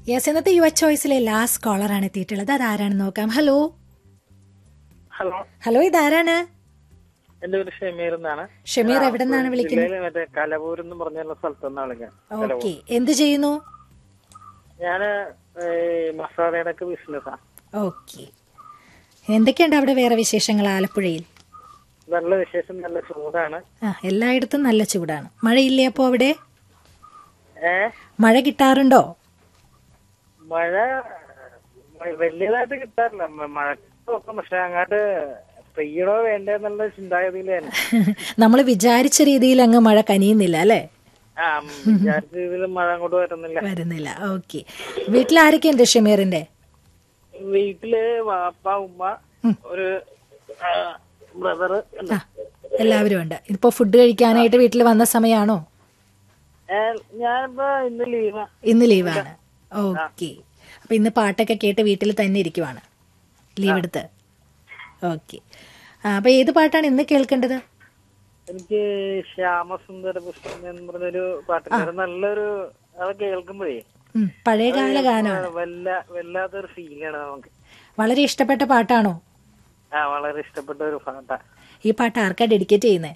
yes ഇന്നത്തെ യുവ ചോയ്സിലെ last കോളറാണ് എത്തിയിട്ടുള്ളത് അതാരാണെന്ന് നോക്കാം ഹലോ ഹലോ ഹലോ ഇതാരാണ് എന്റെ പേര് ഷമീർ എന്നാണ് ഷമീർ എവിടെ നിന്നാണ് വിളിക്കുന്നത് ജില്ലയിലെ മറ്റേ കലവൂർ എന്ന് പറഞ്ഞുള്ള സ്ഥലത്ത് നിന്നാണ് വിളിക്കുന്നത് ഓക്കെ എന്ത് ചെയ്യുന്നു ഞാന് ഈ മസാലയുടെ ഒക്കെ ബിസിനസ്സാ ഓക്കെ എന്തൊക്കെയുണ്ട് അവിടെ വേറെ വിശേഷങ്ങൾ ആലപ്പുഴയിൽ നല്ല വിശേഷം നല്ല ചൂടാണ് ആ എല്ലായിടത്തും നല്ല ചൂടാണ് മഴയില്ലേ അപ്പോൾ അവിടെ ഏ മഴ കിട്ടാറുണ്ടോ മഴ മ- വലിയതായിട്ട് കിട്ടാറില്ല മ- മഴക്ക് നോക്കാം പക്ഷെ അങ്ങോട്ട് പെയ്യണോ വേണ്ടേ എന്നുള്ള ചിന്താഗതിയിലാണ് നമ്മൾ വിചാരിച്ച രീതിയിൽ അങ്ങ് മഴ കനിയുന്നില്ല അല്ലേ ആ വിചാരിച്ച രീതിയിൽ മഴ അങ്ങോട്ട് വരുന്നില്ല വരുന്നില്ല ഓക്കെ വീട്ടിൽ ആരൊക്കെയുണ്ട് ഷമീറിന്റെ വീട്ടില് വാപ്പ ഉമ്മ ഒരു ബ്രദർ ആ എല്ലാവരും ഉണ്ട് ഇപ്പൊ ഫുഡ് കഴിക്കാനായിട്ട് വീട്ടിൽ വന്ന സമയമാണോ ഞാനിപ്പോ ഇന്ന് ലീവാ ഇന്ന് ലീവാണ് ഓക്കെ അപ്പൊ ഇന്ന് പാട്ടൊക്കെ കേട്ട് വീട്ടിൽ തന്നെ ഇരിക്കുവാണ് ലീവ് എടുത്ത് ഓക്കെ അപ്പൊ ഏത് പാട്ടാണ് ഇന്ന് കേൾക്കേണ്ടത് എനിക്ക് ശ്യാമസുന്ദര പുഷ്പം എന്ന് പറഞ്ഞൊരു പാട്ടുകാരൻ നല്ലൊരു അത് കേൾക്കുമ്പോഴേ ഉം, പഴയകാല ഗാനമാണ് വല്ല വല്ലാത്തൊരു ഫീലാണ് നമുക്ക് വളരെ ഇഷ്ടപ്പെട്ട പാട്ടാണോ ആ വളരെ ഇഷ്ടപ്പെട്ട ഒരു പാട്ടാ ഈ പാട്ട് ആർക്കാ ഡെഡിക്കേറ്റ് ചെയ്യുന്നത്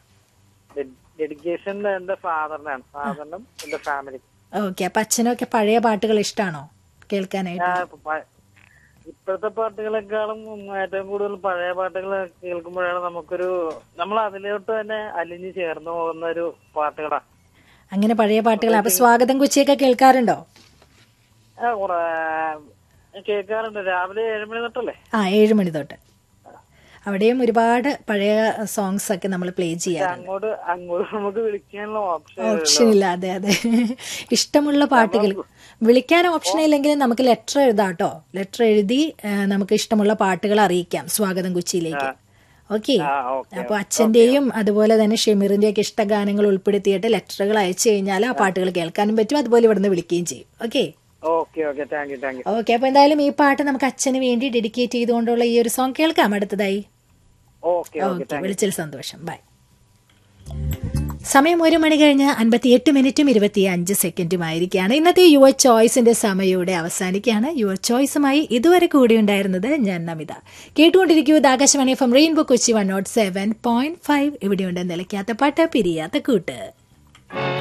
ഡെഡിക്കേഷൻ എന്റെ ഫാദറിനാണ് ഫാദറിനും എന്റെ ഫാമിലി ഓക്കെ അപ്പൊ അച്ഛനൊക്കെ പഴയ പാട്ടുകൾ ഇഷ്ടമാണോ കേൾക്കാനായിട്ട് ഇപ്പോഴത്തെ പാട്ടുകളെക്കാളും ഏറ്റവും കൂടുതൽ പഴയ പാട്ടുകൾ കേൾക്കുമ്പോഴാണ് നമുക്കൊരു നമ്മൾ അതിലോട്ട് തന്നെ അലിഞ്ഞു ചേർന്ന് പോകുന്ന ഒരു പാട്ടുകളാ അങ്ങനെ പഴയ പാട്ടുകൾ അപ്പൊ സ്വാഗതം കൊച്ചിയൊക്കെ കേൾക്കാറുണ്ടോ ആ, കുറേ- കേൾക്കാറുണ്ട് രാവിലെ ഏഴ് മണി തൊട്ടല്ലേ ആ ഏഴ് മണി തൊട്ട് അവിടെയും ഒരുപാട് പഴയ സോങ്സ് ഒക്കെ നമ്മൾ പ്ലേ ചെയ്യാറുണ്ട് അങ്ങോട്ട് അങ്ങോട്ട് നമുക്ക് വിളിക്കാനുള്ള ഓപ്ഷൻ ഓപ്ഷൻ ഇല്ല അതെ അതെ ഇഷ്ടമുള്ള പാട്ടുകൾ വിളിക്കാൻ ഓപ്ഷൻ ഇല്ലെങ്കിലും നമുക്ക് ലെറ്റർ എഴുതാം കേട്ടോ ലെറ്റർ എഴുതി ആ, നമുക്ക് ഇഷ്ടമുള്ള പാട്ടുകൾ അറിയിക്കാം സ്വാഗതം കൊച്ചിയിലേക്ക് ഓക്കെ ആ ഓക്കെ അപ്പൊ അച്ഛന്റെയും അതുപോലെ തന്നെ ഷെമീറിന്റെയും ഒക്കെ ഇഷ്ടഗാനങ്ങൾ ഉൾപ്പെടുത്തിയിട്ട് ലെറ്ററുകൾ അയച്ചു കഴിഞ്ഞാൽ ആ പാട്ടുകൾ കേൾക്കാനും പറ്റും അതുപോലെ ഇവിടുന്ന് വിളിക്കുകയും ചെയ്യും okay okay okay thank you thank you okay അപ്പൊ എന്തായാലും ഈ പാട്ട് നമുക്ക് അച്ഛന് വേണ്ടി ഡെഡിക്കേറ്റ് ചെയ്തുകൊണ്ടുള്ള ഈ ഒരു സോങ് കേൾക്കാം അടുത്തതായി ഓക്കെ ഓക്കെ ഓക്കെ വിളിച്ചതിൽ സന്തോഷം ബൈ സമയം ഒരു മണി കഴിഞ്ഞ് അൻപത്തിയെട്ട് മിനിറ്റും ഇരുപത്തി അഞ്ച് സെക്കൻഡും ആയിരിക്കുകയാണ് ഇന്നത്തെ യുവർ ചോയ്സിന്റെ സമയയുടെ അവസാനിക്കുകയാണ് യുവർ ചോയ്സുമായി ഇതുവരെ കൂടിയുണ്ടായിരുന്നത് ഞാൻ നമിത കേട്ടുകൊണ്ടിരിക്കൂ ഇത് Akashvani F M rainbow Kochi one nought seven point five ഇവിടെയുണ്ട് നിലയ്ക്കാത്ത പാട്ട് പിരിയാത്ത കൂട്ട്